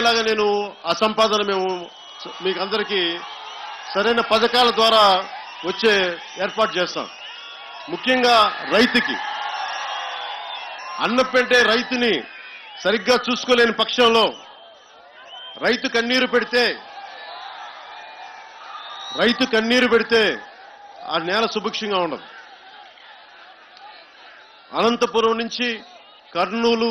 లాగా నేను ఆ సంపాదన మేము మీకు అందరికీ సరైన పథకాల ద్వారా వచ్చే ఏర్పాటు చేస్తాం ముఖ్యంగా రైతుకి అన్నం పెట్టే రైతుని సరిగ్గా చూసుకోలేని పక్షంలో రైతు కన్నీరు పెడితే రైతు కన్నీరు పెడితే ఆ నేల సుభిక్షంగా ఉండదు అనంతపురం నుంచి కర్నూలు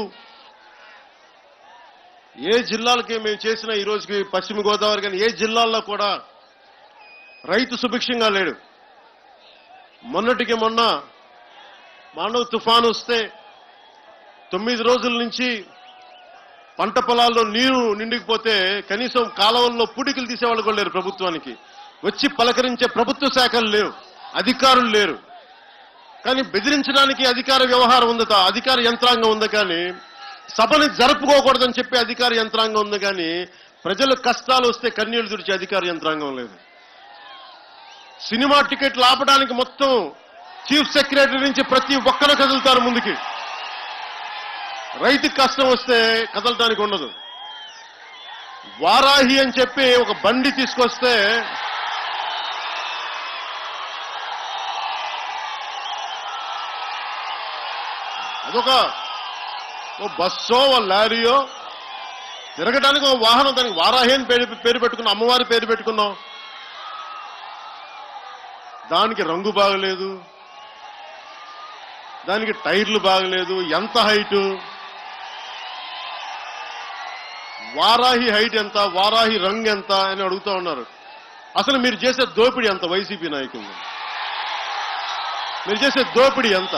ఏ జిల్లాలకి మేము చేసిన ఈ రోజుకి పశ్చిమ గోదావరి కానీ ఏ జిల్లాల్లో కూడా రైతు సుభిక్షంగా లేడు మొన్నటికి మొన్న మానవ తుఫాను వస్తే తొమ్మిది రోజుల నుంచి పంట పొలాల్లో నీరు నిండిపోతే కనీసం కాలువల్లో పూడికలు తీసేవాళ్ళు కూడా లేరు ప్రభుత్వానికి వచ్చి పలకరించే ప్రభుత్వ శాఖలు లేవు అధికారులు లేరు కానీ బెదిరించడానికి అధికార వ్యవహారం ఉంది తా- అధికార యంత్రాంగం ఉంది కానీ సభని జరుపుకోకూడదని చెప్పి అధికార యంత్రాంగం ఉంది కానీ ప్రజలు కష్టాలు వస్తే కన్నీళ్లు తుడిచే అధికార యంత్రాంగం లేదు సినిమా టికెట్లు ఆపడానికి మొత్తం చీఫ్ సెక్రటరీ నుంచి ప్రతి ఒక్కరు కదులుతారు ముందుకి రైతుకి కష్టం వస్తే కదలటానికి ఉండదు వారాహి అని చెప్పి ఒక బండి తీసుకొస్తే అదొక ఓ బస్సో ఓ లారీయో తిరగడానికి ఒక వాహనం దానికి వారాహి అని పేరు పేరు పెట్టుకున్నాం అమ్మవారి పేరు పెట్టుకున్నాం దానికి రంగు బాగలేదు దానికి టైర్లు బాగలేదు ఎంత హైటు వారాహి హైట్ ఎంత వారాహి రంగు ఎంత అని అడుగుతా ఉన్నారు అసలు మీరు చేసే దోపిడీ ఎంత వైసీపీ నాయకులు మీరు చేసే దోపిడీ ఎంత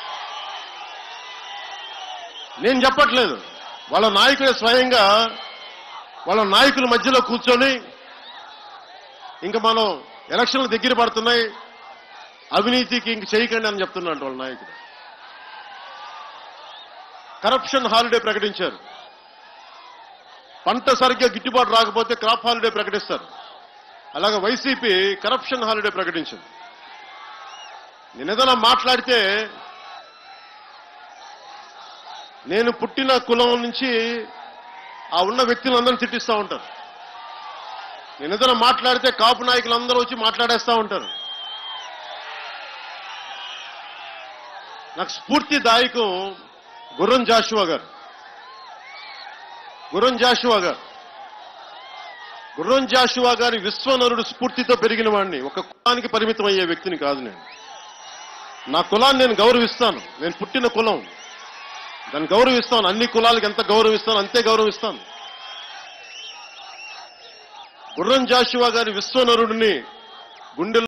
నేను చెప్పట్లేదు వాళ్ళ నాయకుడే స్వయంగా వాళ్ళ నాయకుల మధ్యలో కూర్చొని ఇంకా మనం ఎలక్షన్లు దగ్గర పడుతున్నాయి అవినీతికి ఇంక చేయకండి అని చెప్తున్నాడు వాళ్ళ నాయకుడు కరప్షన్ హాలిడే ప్రకటించారు పంట సరిగ్గా గిట్టుబాటు రాకపోతే క్రాప్ హాలిడే ప్రకటిస్తారు అలాగే వైసీపీ కరప్షన్ హాలిడే ప్రకటించింది నేను ఏదైనా మాట్లాడితే నేను పుట్టిన కులం నుంచి ఆ ఉన్న వ్యక్తులందరినీ తిట్టిస్తూ ఉంటారు నేను ఏదైనా మాట్లాడితే కాపు నాయకులు అందరూ వచ్చి మాట్లాడేస్తూ ఉంటారు నాకు స్ఫూర్తిదాయకం గుర్రం జాషువా గారు గుర్రం జాషువా గారు గుర్రం జాషువా గారి విశ్వనరుడు స్ఫూర్తితో పెరిగిన వాడిని ఒక కులానికి పరిమితం అయ్యే వ్యక్తిని కాదు నేను నా కులాన్ని నేను గౌరవిస్తాను నేను పుట్టిన కులం దాన్ని గౌరవిస్తాను అన్ని కులాలకు ఎంత గౌరవిస్తాను అంతే గౌరవిస్తాను గుర్రం జాషువా గారి విశ్వనరుడిని గుండె